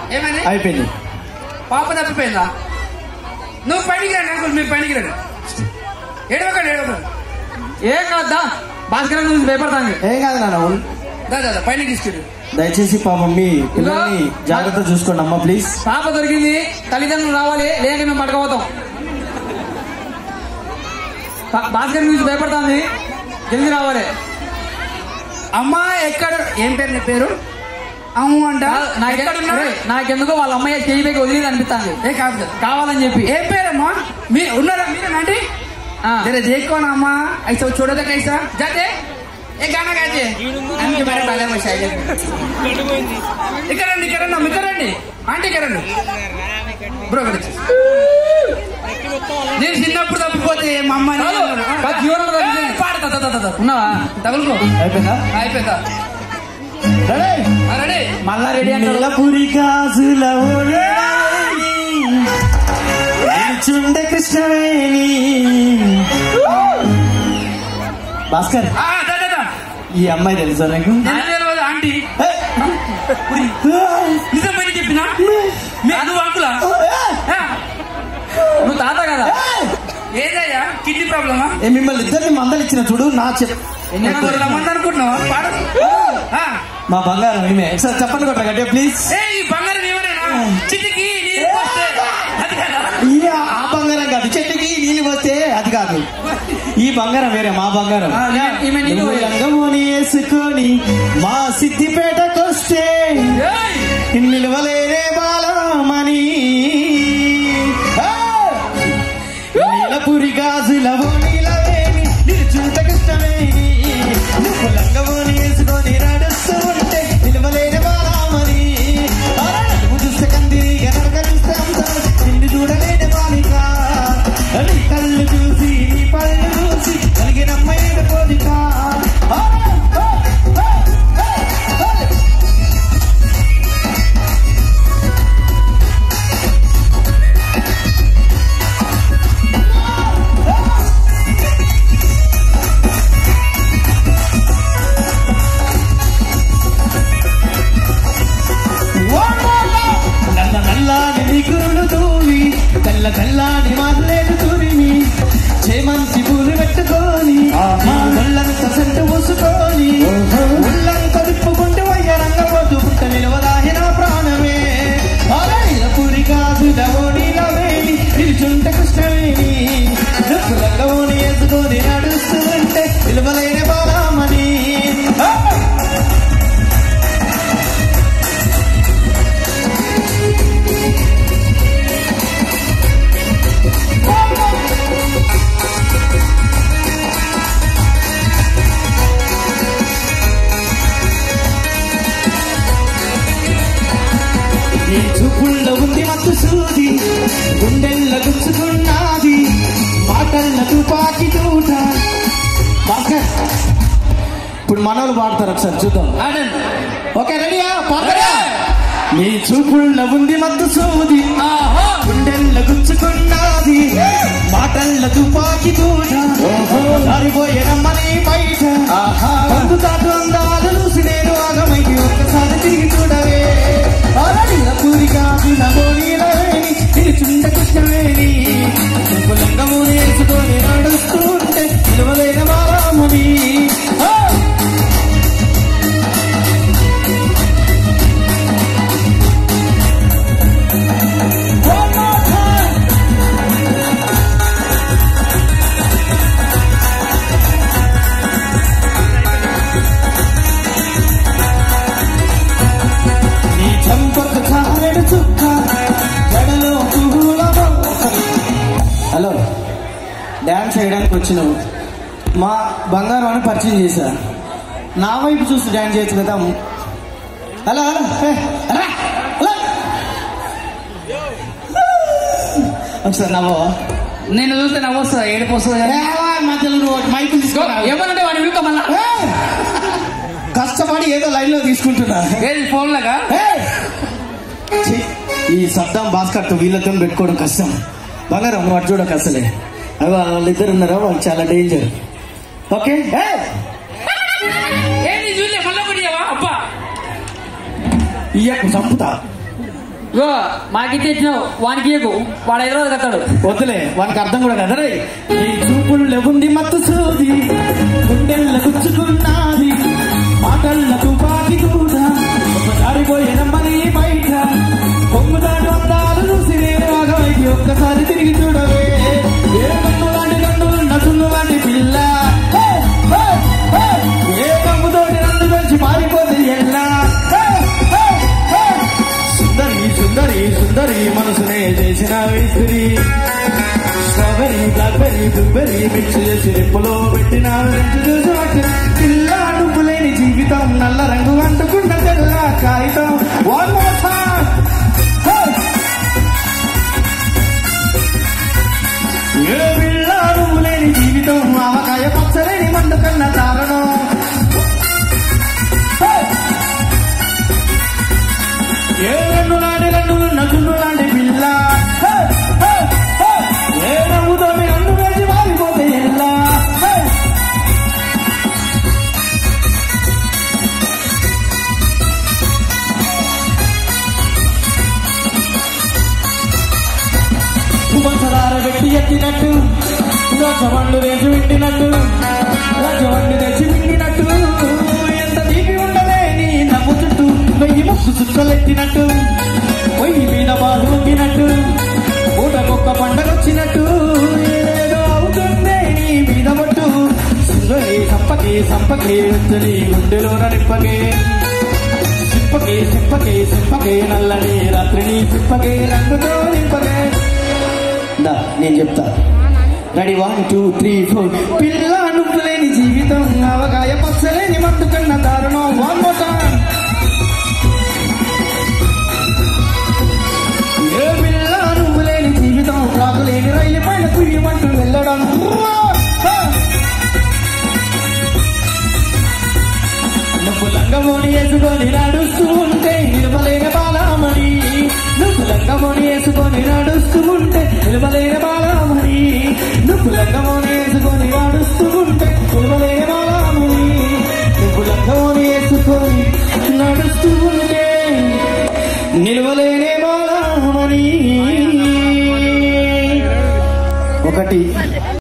ఏమని అయిపోయింది పాప తప్పిపోయిందా నువ్వు పైకి రండి అంకుల్ మీరు పైకి రండి ఏడవకండి ఏడవకండి ఏం కాదా భాస్కర్ గురించి భయపడతాను ఏం కాదు నాన్న ఉన్- దా దా, దా పైన తీసుకెళ్ళి దయచేసి పాపం మీ పిల్లల్ని జాగ్రత్త చూసుకోండి అమ్మ ప్లీజ్ పాప దొరికింది తల్లిదండ్రులు రావాలి లేక మేము పట్టుకోపోతాం భా- భాస్కర్ గురించి భయపడతాంది జల్దీ రావాలి అమ్మా ఎక్కడ ఏం పేరు నీ పేరు అమ్ము అంట నాకే- ఎక్కడున్నాడు? ఒరేయ్, నాకెందుకో వాళ్ళ అమ్మాయి చేయి పైకి వదిలి అనిపిస్తాంది ఏ కాదు కదా కావాలని చెప్పి ఏం పేరమ్మా మీ ఉన్నారా మీరేనండి ఆ. जरा देखो ना अम्मा ऐसा छोड़ो तो कैसा जाते एक गाना गाते आमचे बारे बाला भाषा आहे ఇక్కడ రండి ఇక్కడ రండి ఇక్కడ రండి ఆంటీ ఇక్కడ రండి బ్రో ఇక్కడ వచ్చేసి. నేను చిన్నప్పుడు తప్పిపోతే మా అమ్మ చాలు. కాదు, జీవనం తగ్గింది. పాడతా తా, తా, తా, తా. ఉన్నావా తగులుకో అయిపోయిందా అయిపోయిందా రెడీ ఆ, రెడీ మళ్ళా రెడీ అంటారు నీలపురి గాజుల ఓడేని, నిలుచుండే కృష్ణవేణి భాస్కర్ ఆ, దా, దా, దా. ఈ అమ్మాయి తెలుసా నీకు ఎందుకు తెలియదు ఆంటీ ఏ, నిజమైన చెప్పినా మీ- నువ్వు అంకులా ఆ, నువ్వు తాత కదా ఏదయ్యా కిడ్నీ ప్రాబ్లమా ఏ, మిమ్మల్ని ఇద్దరిని మందలు ఇచ్చిన చూడు నా చెప్ రమ్మంది అనుకుంటున్నావా పాడు ఆ. మా బంగారం ఈమె ఒకసారి చెప్పండి కొట్ట గట్టిగా ప్లీజ్ ఏ ఈ బంగారం ఎవరైనా చిటికి నీళ్ళు పోస్తే అది కదా ఇది ఆ బంగారం కాదు చెట్టుకి నీళ్ళు పోస్తే అది కాదు ఈ బంగారం వేరే మా బంగారం ఈమె నీళ్ళు నువ్వు లంగమోని వేసుకొని మా సిద్దిపేటకొస్తే ఏయ్! నిలవలేనే బాలమని ఆ! నీలపురి గాజుల నీలవేణి నిలుచుంట కృష్ణవేణి నువ్వు లంగమోని వేసుకొని నడుస్తూ ఉంటే నిలవలేని బాలమని ఆ! నువ్వు చూస్తే కందిరి ఎనగలిస్తే అందరూ నిన్ను చూడలేని బాలిక నీ కళ్ళు చూసి నీ పళ్ళు చూసి కలిగిన అమ్మాయి కోరిక ఆ! ఆ! ఆ! ఆ! ఆ! నల్ల నల్లాని నిగురులు తూవి తెల్ల తెల్లాని మాటలేడు తురిమి చేమంతి పూలు పెట్టుకొని మా ఒళ్ళంత సెంటు మూసుకొని ఒళ్ళంత తిప్పుకుంటూ వయ్యరంగ పోతూ పుట్ట నిలవదాహిన ప్రాణమే అలైల పురి కాదు దవోణిల వేణి నిలుచుంట కృష్ణవేణి లంగవోని వేసుకొని నడుస్తూ ఉంటే నిలవలేని బాలామణి ఆ! ఈ చూపుల్లో ఉంది మత్తు సూది గుండెల్ల గుచ్చుకున్నది మాటల్ల తుపాకి తూట భాస్కర్ ఇప్పుడు మనోళ్ళు పాడతారు ఒకసారి చూద్దాం ఆడండి. ఓకే రెడీయా పాడతారా నీ చూపుల్లో ఉంది మత్తు సూది ఆహా! గుండెల్ల గుచ్చుకున్నది మాటల్ల తుపాకి తూట జారిపోయేనమ్మని బయట పందు తాటు అందాలు చూసి నేను ఆగమైకి ఒక్కసారి తిరిగి చూడవే అరడిల పూరి కాదు నమోనీలవేని నిలుచుండ కృష్ణవేణి లింగము నేర్చుకొని నడుస్తుంటే నిలవలేన బారామని ఆ! One more time. నీ చంపకు చారెడు చుక్క జడలో పువ్వుల మొక్క. హలో డ్యాన్స్ వేయడానికి వచ్చినావు మా బంగారం అని పరిచయం చేశా నా వైపు చూసి డ్యాన్స్ చేయొచ్చు కదా హలో హలో ఏ, రా, హలో. ఒకసారి నవ్వు నేను చూస్తే నవ్వొస్తా ఏడుపు వస్తుంది కదా. మధ్యలో నువ్వు మైకులు తీసుకో ఏమనంటే వాడిని విలుక మళ్ళా ఏ! కష్టపడి ఏదో లైన్ లో తీసుకుంటున్నా ఏది ఫోన్ లాగా ఏయ్! ఛీ, ఈ సద్దాం భాస్కర్ తో వీళ్ళతో పెట్టుకోవడం కష్టం బంగారం నువ్వు అటు చూడక అసలే అవి వాళ్ళిద్దరు ఉన్నారా వాళ్ళు చాలా డేంజర్ ఓకే ఏయ్! ఏంటి చూడలే మళ్ళీ ఒకటి ఇయ్యవా? అబ్బా ఇయ్యకు చంపుతా ఇగో మాకిచ్చి ఇచ్చినావు వానికి ఇయ్యకు వాడు హైదరాబాద్ కట్టాడు వద్దులే వానికి అర్థం కూడా కదా రే నీ చూపుల్లో ఉంది మత్తు సూది గుండెల్ల గుచ్చుకున్నది మాటల్ల తుపాకి కూడా ఒకసారిపోయిన మరి బయట పొంగుదాని అందాలు చూసి నేను ఆగమైకి ఒక్కసారి తిరిగి చూడవే ఏ కన్ను లాంటి కన్నులు నసులు లాంటి పిల్ల హే, హే, హే. ఏ కమ్ముతోటి నన్ను పెంచి మారిపోతే ఎల్లా హే, హే, హే. సుందరి సుందరి సుందరి మనసునే చేసిన విసిరి స్ట్రాబెరీ బ్లాక్బెరీ బ్లూబెరీ మిక్స్ చేసి రిప్పులో పెట్టిన రెండు చూసి వచ్చి పిల్ల నువ్వు లేని జీవితం నల్ల రంగు అంటుకున్న తెల్ల కాగితం One more time. Hey! ఏ పిల్ల నువ్వు లేని జీవితం ఆవకాయ పచ్చలేని మండు కన్న దారుణం Hey! ఏ రెండు లాంటి రెండు నదులు లాంటి పిల్ల హే, హే, హే. ఏ నవ్వుతో మీ నన్ను వేసి మారిపోతే ఎల్లా హే. పంచదార పెట్టి ఎత్తినట్టు రసమండు వేసి విండినట్టు రసమండు తెచ్చి విండినట్టు ఎంత తీపి ఉండలే నీ నవ్వు చుట్టూ వెయ్యి ముక్కు చుక్కలెట్టినట్టు పొయ్యి మీద బాధ వంగినట్టు పూటకొక్క పండగొచ్చినట్టు ఏదో అవుతుందే నీ మీద పట్టు సుందరి సంపకే సంపకే నీ గుండెలోన నిప్పకే సిప్పకే సిప్పకే సిప్పకే నల్లని రాత్రిని సిప్పకే రంగుతో నింపకే దా నేను చెప్తా ready one two three four పిల్ల నువ్వు లేని జీవితం అవగాయ పచ్చలేని మందు కన్న దారుణం వన్ మోర్ టైం ఏ పిల్ల నువ్వు లేని జీవితం రాకు లేని రైలు పైన కుయ్యమంటూ వెళ్ళడం నువ్వు లంగమోని వేసుకొని నడుస్తూ ఉంటే నిలవలేని బాలామణి నువ్వు లంగమోని వేసుకొని నడుస్తూ ఉంటే నిలవలేని బాలామణి నువ్వు లంగమోని వేసుకొని నడుస్తూ ఉంటే నిలవలేని బాలామణి నువ్వు లంగమోని వేసుకొని నడుస్తూ ఉంటే నిలవలేని బాలామణి ఒకటి